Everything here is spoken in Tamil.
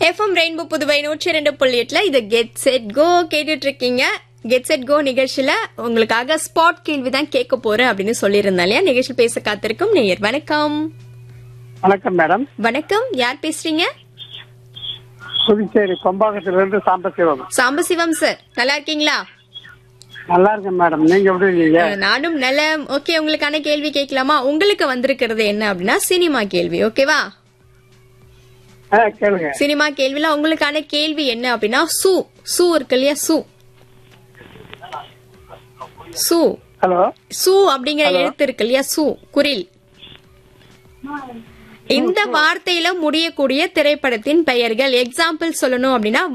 எஃப்எம் ரெயின்போ புதுவை நூற்றி ரெண்டு புள்ளி எட்டுல இது கெட் செட் கோ கேட்டுட்டு இருக்கீங்க கெட் செட் கோ நிகழ்ச்சியில உங்களுக்காக ஸ்பாட் கேள்வி தான் கேட்க போறேன் அப்படின்னு சொல்லியிருந்தேன் இல்லையா நிகழ்ச்சி பேச காத்திருக்கும் நேயர் வணக்கம் வணக்கம் மேடம் வணக்கம் யார் பேசுறீங்க புதுச்சேரி கொம்பாக்கத்திலிருந்து சாம்பசிவம் சாம்பசிவம் சார் நல்லா இருக்கீங்களா நல்லா இருக்கேன் மேடம் நீங்க எப்படி இருக்கீங்க அஹ், நானும் நல்ல ஓகே உங்களுக்கான கேள்வி கேட்கலாமா உங்களுக்கு வந்திருக்கிறது என்ன அப்படின்னா சினிமா கேள்வி ஓகேவா ஆ, கேளுங்க சினிமா கேள்வில உங்களுக்கான கேள்வி என்ன அப்படின்னா சூ சூ இருக்கு இல்லையா சூ சூ ஹலோ சூ அப்படிங்கிற எழுத்து இருக்கு இல்லையா சூ குரில் இந்த வார்த்தையில முடியக்கூடிய திரைப்படத்தின் பெயர்கள் எக்ஸாம்பிள் சொல்லணும் அப்படின்னா